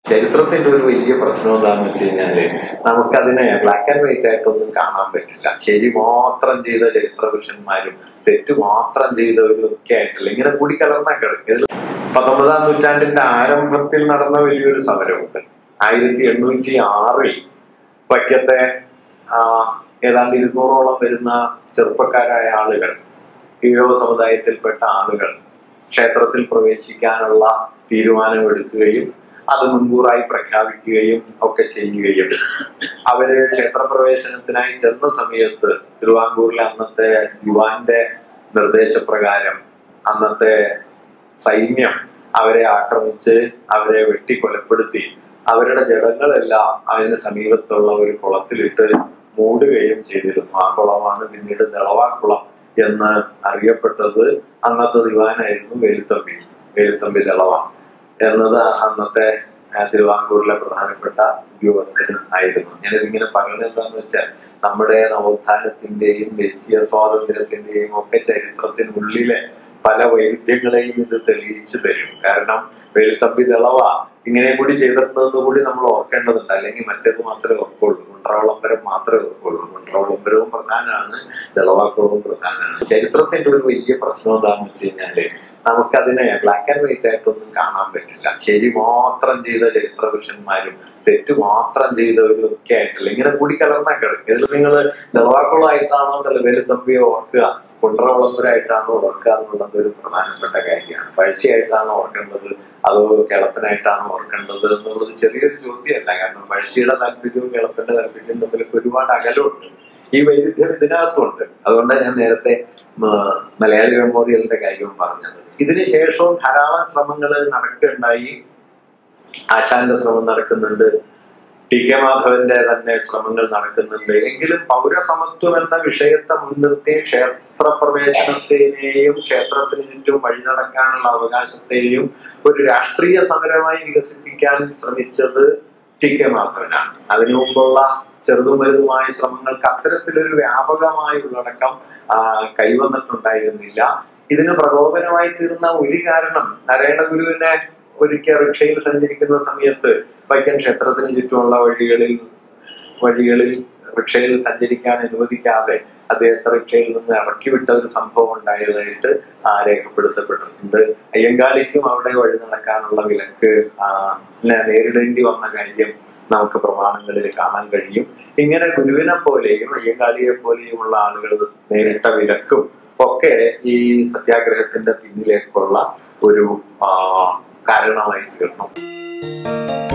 ചരിത്രത്തിന്റെ ഒരു വലിയ പ്രശ്നം എന്താണെന്ന് വെച്ച് കഴിഞ്ഞാല് നമുക്കതിനെ ബ്ലാക്ക് ആൻഡ് വൈറ്റ് ആയിട്ടൊന്നും കാണാൻ പറ്റില്ല ശരി മാത്രം ചെയ്ത ചരിത്ര പുരുഷന്മാരും തെറ്റ് മാത്രം ചെയ്തവരും ഒക്കെ ആയിട്ടില്ല ഇങ്ങനെ കൂടി കലർന്നാ കിടക്കും ഇതിൽ പത്തൊമ്പതാം നൂറ്റാണ്ടിന്റെ ആരംഭത്തിൽ നടന്ന വലിയൊരു സമരമുണ്ട് ആയിരത്തി എണ്ണൂറ്റി ആറിൽ വൈക്കത്തെ ആ, ഏതാണ്ട് ഇരുന്നൂറോളം വരുന്ന ചെറുപ്പക്കാരായ ആളുകൾ ഈഴവ സമുദായത്തിൽപ്പെട്ട ആളുകൾ ക്ഷേത്രത്തിൽ പ്രവേശിക്കാനുള്ള തീരുമാനമെടുക്കുകയും അത് മുൻകൂറായി പ്രഖ്യാപിക്കുകയും ഒക്കെ ചെയ്യുകയും അവര് ക്ഷേത്രപ്രവേശനത്തിനായി ചെന്ന സമയത്ത് തിരുവാങ്കൂറിലെ അന്നത്തെ ദിവാന്റെ നിർദ്ദേശപ്രകാരം അന്നത്തെ സൈന്യം അവരെ ആക്രമിച്ച് അവരെ വെട്ടിക്കൊലപ്പെടുത്തി അവരുടെ ജഡങ്ങളെല്ലാം അതിന് സമീപത്തുള്ള ഒരു കുളത്തിലിട്ട് മൂടുകയും ചെയ്തിരുന്നു ആ കുളമാണ് പിന്നീട് ദളവാക്കുളം എന്ന് അറിയപ്പെട്ടത് അന്നത്തെ ദിവാനായിരുന്നു വേലുത്തമ്പി വേലുത്തമ്പി ദളവ എന്നത് അന്നത്തെ ആ, തിരുവാങ്കൂറിലെ പ്രധാനപ്പെട്ട ഉദ്യോഗസ്ഥൻ ആയിരുന്നു ഞാനിതിങ്ങനെ പറയുന്നത് എന്താന്ന് വെച്ചാൽ നമ്മുടെ നവോത്ഥാനത്തിന്റെയും ദേശീയ സ്വാതന്ത്ര്യത്തിന്റെയും ഒക്കെ ചരിത്രത്തിനുള്ളിലെ പല വൈരുദ്ധ്യങ്ങളെയും ഇത് തെളിയിച്ചു തരും കാരണം വേലുത്തമ്പി ദളവ ഇങ്ങനെ കൂടി ചെയ്തിട്ടുണ്ടെന്ന് കൂടി നമ്മൾ ഓർക്കേണ്ടതുണ്ട് അല്ലെങ്കിൽ മറ്റേത് മാത്രമേ ഓർക്കുള്ളൂ കുണ്ട്രാവളംബരം മാത്രമേ ഓർക്കുള്ളൂ കുണ്ട്രാവളംബരവും പ്രധാനമാണ് ദളവാക്കുളവും പ്രധാനമാണ് ചരിത്രത്തിന്റെ ഒരു വലിയ പ്രശ്നം എന്താണെന്ന് വെച്ച് കഴിഞ്ഞാല് നമുക്കതിനെ ബ്ലാക്ക് ആൻഡ് വൈറ്റ് ആയിട്ടൊന്നും കാണാൻ പറ്റില്ല ശരി മാത്രം ചെയ്ത ചരിത്ര പുരുഷന്മാരും തെറ്റ് മാത്രം ചെയ്തവരും ഒക്കെ ആയിട്ടില്ല ഇങ്ങനെ കൂടി കലർന്നാ കിടക്കും ഇതിൽ നിങ്ങൾ ദളവാക്കുളമായിട്ടാണോ വേലുത്തമ്പിയെ ഓർക്കുക കുണ്ട്രവളമ്പരായിട്ടാണോ ഓർക്കുക എന്നുള്ളത് ഒരു പ്രധാനപ്പെട്ട കാര്യമാണ് പഴശ്ശിയായിട്ടാണോ ഓർക്കേണ്ടത് അതോ കേളപ്പനായിട്ടാണോ ഓർക്കേണ്ടത് എന്നുള്ളത് ചെറിയൊരു ചോദ്യമല്ല കാരണം പഴശ്ശിയുടെ താല്പര്യവും കേളപ്പന്റെ താല്പര്യവും തമ്മിലൊക്കെ ഒരുപാട് അകലമുണ്ട് ഈ വൈരുദ്ധ്യം ഇതിനകത്തുണ്ട് അതുകൊണ്ടാണ് ഞാൻ നേരത്തെ ഉം, മലയാളി മെമ്മോറിയലിന്റെ കാര്യവും പറഞ്ഞത് ഇതിന് ശേഷവും ധാരാളം ശ്രമങ്ങൾ നടക്കുകയുണ്ടായി ആശാന്റെ ശ്രമം നടക്കുന്നുണ്ട് ടി കെ മാധവന്റെ തന്നെ ശ്രമങ്ങൾ നടക്കുന്നുണ്ട് എങ്കിലും പൗരസമത്വം എന്ന വിഷയത്തെ മുൻനിർത്തി ക്ഷേത്ര പ്രവേശനത്തെയും ക്ഷേത്രത്തിന് ചുറ്റും വഴി നടക്കാനുള്ള അവകാശത്തെയും ഒരു രാഷ്ട്രീയ സമരമായി വികസിപ്പിക്കാൻ ശ്രമിച്ചത് ടി കെ മാധവനാണ് അതിനു മുമ്പുള്ള ചെറുതും വലുതുമായ ശ്രമങ്ങൾക്ക് അത്തരത്തിലൊരു വ്യാപകമായ ഉള്ളടക്കം ആ, കൈവന്നിട്ടുണ്ടായിരുന്നില്ല ഇതിന് പ്രകോപനമായി തീർന്ന ഒരു കാരണം നാരായണ ഗുരുവിനെ ഒരിക്കൽ റിക്ഷയിൽ സഞ്ചരിക്കുന്ന സമയത്ത് വൈക്കം ക്ഷേത്രത്തിന് ചുറ്റുമുള്ള വഴികളിൽ വഴികളിൽ റിക്ഷയിൽ സഞ്ചരിക്കാൻ അനുവദിക്കാതെ അദ്ദേഹത്തെ റിക്ഷയിൽ നിന്ന് ഇറക്കി വിട്ട ഒരു സംഭവം ഉണ്ടായതായിട്ട് ആ, രേഖപ്പെടുത്തപ്പെട്ടിട്ടുണ്ട് അയ്യങ്കാളിക്കും അവിടെ വഴി നടക്കാനുള്ള വിലക്ക് ആ, നെ- നേരിടേണ്ടി വന്ന കാര്യം നമുക്ക് പ്രമാണങ്ങളിൽ കാണാൻ കഴിയും ഇങ്ങനെ ഗുരുവിനെ പോലെയും അയ്യങ്കാളിയെ പോലെയുമുള്ള ആളുകൾ നേരിട്ട വിലക്കും ഒക്കെ ഈ സത്യാഗ്രഹത്തിന്റെ പിന്നിലേക്കുള്ള ഒരു ആ, കാരണമായി തീർന്നു